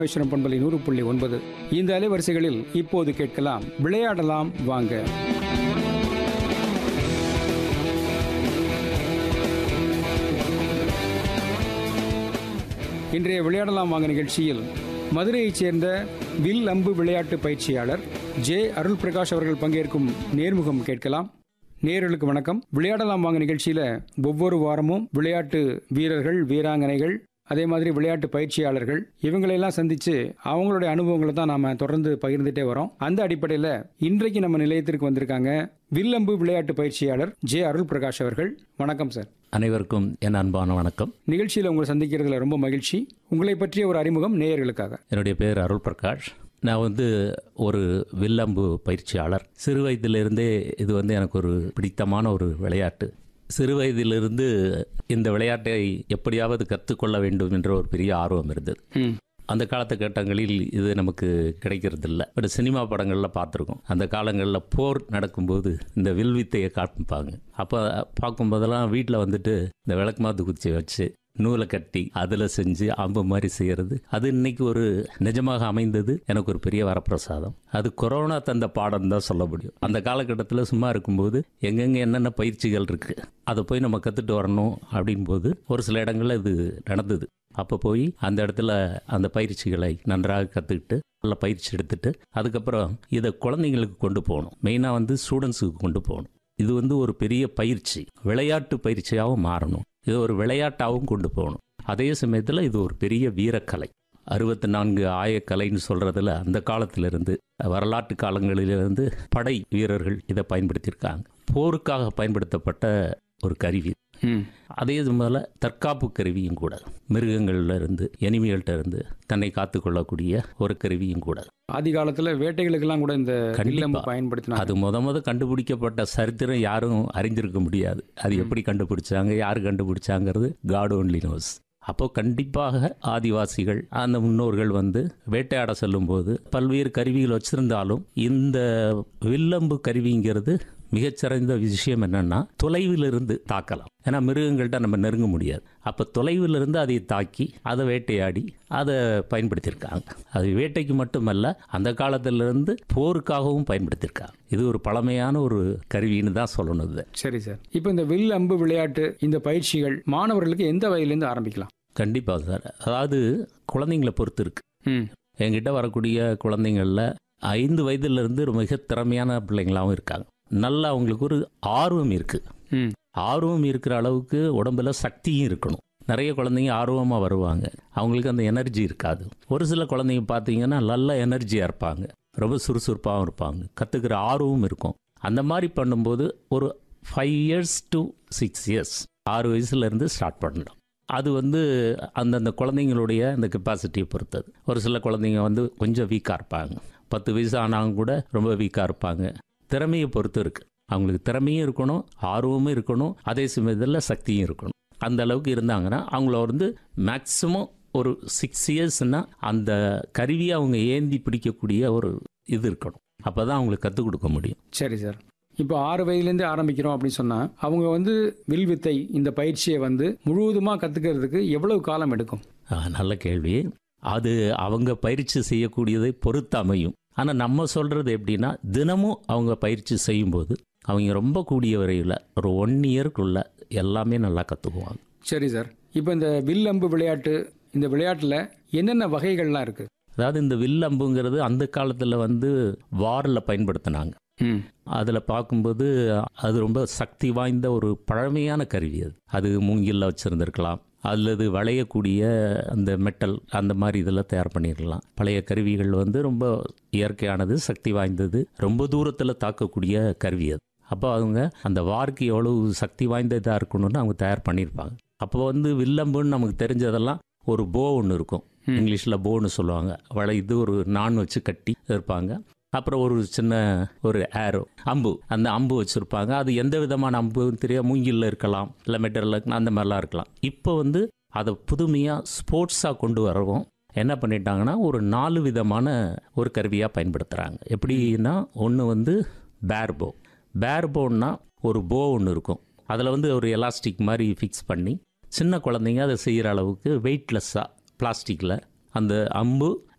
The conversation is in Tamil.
வைஷ்ணவ பண்பலை நூறு புள்ளி ஒன்பது இந்த அலைவரிசைகளில் இப்போது கேட்கலாம் விளையாடலாம் வாங்க இன்றைய விளையாடலாம் வாங்க நிகழ்ச்சியில் மதுரையைச் சேர்ந்த வில் அம்பு விளையாட்டு பயிற்சியாளர் ஜே அருள் பிரகாஷ் அவர்கள் பங்கேற்கும் நேர்முகம் கேட்கலாம் நேயர்களுக்கு வணக்கம் விளையாடலாம் வாங்க நிகழ்ச்சியில ஒவ்வொரு வாரமும் விளையாட்டு வீரர்கள் வீராங்கனைகள் அதே மாதிரி விளையாட்டு பயிற்சியாளர்கள் இவங்களையெல்லாம் சந்திச்சு அவங்களுடைய அனுபவங்களை தான் நாம தொடர்ந்து பகிர்ந்துட்டே வரோம் அந்த அடிப்படையில் இன்றைக்கு நம்ம நிலையத்திற்கு வந்திருக்காங்க வில்லம்பு விளையாட்டு பயிற்சியாளர் ஜே அருள் பிரகாஷ் அவர்கள் வணக்கம் சார் அனைவருக்கும் என் அன்பான வணக்கம் நிகழ்ச்சியில் உங்களை சந்திக்கிறதுல ரொம்ப மகிழ்ச்சி உங்களை பற்றிய ஒரு அறிமுகம் நேயர்களுக்காக என்னுடைய பேர் அருள் பிரகாஷ் நான் வந்து ஒரு வில்லம்பு பயிற்சியாளர் சிறு வயதிலிருந்தே இது வந்து எனக்கு ஒரு பிடித்தமான ஒரு விளையாட்டு சிறு வயதிலிருந்து இந்த விளையாட்டை எப்படியாவது கற்றுக்கொள்ள வேண்டும் என்ற ஒரு பெரிய ஆர்வம் இருந்தது ம் அந்த காலத்துக்கட்டங்களில் இது நமக்கு கிடைக்கிறதில்ல பட் சினிமா படங்களில் பார்த்துருக்கோம் அந்த காலங்களில் போர் நடக்கும்போது இந்த வில்வித்தையை காமிப்பாங்க அப்போ பார்க்கும்போதெல்லாம் வீட்டில் வந்துட்டு இந்த விளக்குமாத்து குச்சி வச்சு நூலை கட்டி அதில் செஞ்சு அம்பு மாதிரி செய்கிறது அது இன்னைக்கு ஒரு நிஜமாக அமைந்தது எனக்கு ஒரு பெரிய வரப்பிரசாதம் அது கொரோனா தந்த பாடம் தான் சொல்ல முடியும் அந்த காலகட்டத்தில் சும்மா இருக்கும்போது எங்கெங்கே என்னென்ன பயிற்சிகள் இருக்குது அதை போய் நம்ம கற்றுட்டு வரணும் அப்படின் போது ஒரு சில இடங்களில் இது நடந்தது அப்போ போய் அந்த இடத்துல அந்த பயிற்சிகளை நன்றாக கற்றுக்கிட்டு நல்ல பயிற்சி எடுத்துட்டு அதுக்கப்புறம் இதை குழந்தைங்களுக்கு கொண்டு போகணும் மெயினாக வந்து ஸ்டூடெண்ட்ஸுக்கு கொண்டு போகணும் இது வந்து ஒரு பெரிய பயிற்சி விளையாட்டு பயிற்சியாகவும் மாறணும் இது ஒரு விளையாட்டாகவும் கொண்டு போகணும் அதே சமயத்தில் இது ஒரு பெரிய வீரக்கலை அறுபத்தி நான்கு ஆயக்கலைன்னு சொல்கிறதுல அந்த காலத்திலிருந்து வரலாற்று காலங்களிலிருந்து படை வீரர்கள் இதை பயன்படுத்தியிருக்காங்க போருக்காக பயன்படுத்தப்பட்ட ஒரு கருவி ம் அதே போல தற்காப்பு கருவியும் கூட மிருகங்கள்ல இருந்து எனிமிகள்கிட்ட இருந்து தன்னை காத்துக்கொள்ளக்கூடிய ஒரு கருவியும் கூட ஆதி காலத்துல வேட்டைகளுக்கெல்லாம் கூட இந்த கண்டிப்பா. வில்லம்பு பயன்படுத்தினாங்க அது முத முத கண்டுபிடிக்கப்பட்ட சரித்திரம் யாரும் அறிஞ்சிருக்க முடியாது அது எப்படி கண்டுபிடிச்சாங்க யார் கண்டுபிடிச்சாங்கிறது காட் ஓன்லி நோஸ் அப்போ கண்டிப்பாக ஆதிவாசிகள் அந்த முன்னோர்கள் வந்து வேட்டையாட செல்லும்போது பல்வேறு கருவிகள் வச்சிருந்தாலும் இந்த வில்லம்பு கருவிங்கிறது மிகச்சிறந்த விஷயம் என்னன்னா தொலைவில் இருந்து தாக்கலாம் ஏன்னா மிருகங்கள்ட்ட நம்ம நெருங்க முடியாது அப்போ தொலைவில் இருந்து அதை தாக்கி அதை வேட்டையாடி அதை பயன்படுத்தியிருக்காங்க அது வேட்டைக்கு மட்டுமல்ல அந்த காலத்திலிருந்து போருக்காகவும் பயன்படுத்தியிருக்காங்க இது ஒரு பழமையான ஒரு கருவின்னு தான் சொல்லணும் இது சரி சார் இப்போ இந்த வில் அம்பு விளையாட்டு இந்த பயிற்சிகள் மாணவர்களுக்கு எந்த வயதிலிருந்து ஆரம்பிக்கலாம் கண்டிப்பாக சார் அதாவது குழந்தைங்களை பொறுத்து இருக்கு ம் என்கிட்ட வரக்கூடிய குழந்தைங்களில் ஐந்து வயதிலிருந்து ஒரு மிக திறமையான பிள்ளைங்களாகவும் இருக்காங்க நல்ல அவங்களுக்கு ஒரு ஆர்வம் இருக்குது ம் ஆர்வம் இருக்கிற அளவுக்கு உடம்புல சக்தியும் இருக்கணும் நிறைய குழந்தைங்க ஆர்வமாக வருவாங்க அவங்களுக்கு அந்த எனர்ஜி இருக்காது ஒரு சில குழந்தைங்க பார்த்தீங்கன்னா நல்ல எனர்ஜியாக இருப்பாங்க ரொம்ப சுறுசுறுப்பாகவும் இருப்பாங்க கற்றுக்கிற ஆர்வமும் இருக்கும் அந்த மாதிரி பண்ணும்போது ஒரு five years to six years ஆறு வயசுலேருந்து ஸ்டார்ட் பண்ணலாம் அது வந்து அந்தந்த குழந்தைங்களுடைய அந்த கெப்பாசிட்டியை பொறுத்தது ஒரு சில குழந்தைங்க வந்து கொஞ்சம் வீக்காக இருப்பாங்க பத்து வயசு ஆனாலும் கூட ரொம்ப வீக்காக இருப்பாங்க திறமையை பொறுத்து இருக்கு அவங்களுக்கு திறமையும் இருக்கணும் ஆர்வமும் இருக்கணும் அதே சமயத்தில் சக்தியும் இருக்கணும் அந்த அளவுக்கு இருந்தாங்கன்னா அவங்கள வந்து மேக்ஸிமம் ஒரு சிக்ஸ் இயர்ஸ்னா அந்த கருவியை அவங்க ஏந்தி பிடிக்கக்கூடிய ஒரு இது இருக்கணும் அப்போ தான் அவங்களுக்கு கற்றுக் கொடுக்க முடியும் சரி சார் இப்போ ஆறு வயதுலேருந்து ஆரம்பிக்கிறோம் அப்படின்னு சொன்னால் அவங்க வந்து வில்வித்தை இந்த பயிற்சியை வந்து முழுவதுமாக கற்றுக்கிறதுக்கு எவ்வளவு காலம் எடுக்கும் ஆ, நல்ல கேள்வி அது அவங்க பயிற்சி செய்யக்கூடியதை பொறுத்து அமையும் ஆனால் நம்ம சொல்கிறது எப்படின்னா தினமும் அவங்க பயிற்சி செய்யும்போது அவங்க ரொம்ப கூடிய வரையில் ஒரு ஒன் இயர்க்குள்ள எல்லாமே நல்லா கற்றுக்குவாங்க சரி சார் இப்போ இந்த வில் அம்பு விளையாட்டு இந்த விளையாட்டில் என்னென்ன வகைகள்லாம் இருக்கு அதாவது இந்த வில் அம்புங்கிறது அந்த காலத்தில் வந்து வாரில் பயன்படுத்தினாங்க ம் அதில் பார்க்கும்போது அது ரொம்ப சக்தி வாய்ந்த ஒரு பழமையான கருவி அது அது மூங்கில்ல வச்சுருந்துருக்கலாம் அல்லது வளையக்கூடிய அந்த மெட்டல் அந்த மாதிரி இதெல்லாம் தயார் பண்ணியிருக்கலாம் பழைய கருவிகள் வந்து ரொம்ப இயற்கையானது சக்தி வாய்ந்தது ரொம்ப தூரத்தில் தாக்கக்கூடிய கருவி அது அப்போ அவங்க அந்த வார்க்கு எவ்வளவு சக்தி வாய்ந்ததாக இருக்கணும்னு அவங்க தயார் பண்ணியிருப்பாங்க அப்போ வந்து வில்லம்புன்னு நமக்கு தெரிஞ்சதெல்லாம் ஒரு போ ஒன்று இருக்கும் ம். இங்கிலீஷில் போன்னு சொல்லுவாங்க வளை இது ஒரு நான் வச்சு கட்டி இருப்பாங்க அப்புறம் ஒரு சின்ன ஒரு ஏரோ அம்பு அந்த அம்பு வச்சுருப்பாங்க அது எந்த விதமான அம்புன்னு தெரியாது மூங்கில்ல இருக்கலாம் இல்லை மெட்டரில் அந்த மாதிரிலாம் இருக்கலாம் இப்போ வந்து அதை புதுமையாக ஸ்போர்ட்ஸாக கொண்டு வரவும் என்ன பண்ணிட்டாங்கன்னா ஒரு நாலு விதமான ஒரு கருவியாக பயன்படுத்துகிறாங்க எப்படின்னா ஒன்று வந்து பேர் போ பேர் போன்னா ஒரு போ ஒன்று இருக்கும் அதில் வந்து ஒரு எலாஸ்டிக் மாதிரி ஃபிக்ஸ் பண்ணி சின்ன குழந்தைங்க அதை செய்கிற அளவுக்கு வெயிட்லெஸ்ஸாக பிளாஸ்டிக்கில் அந்த அம்பு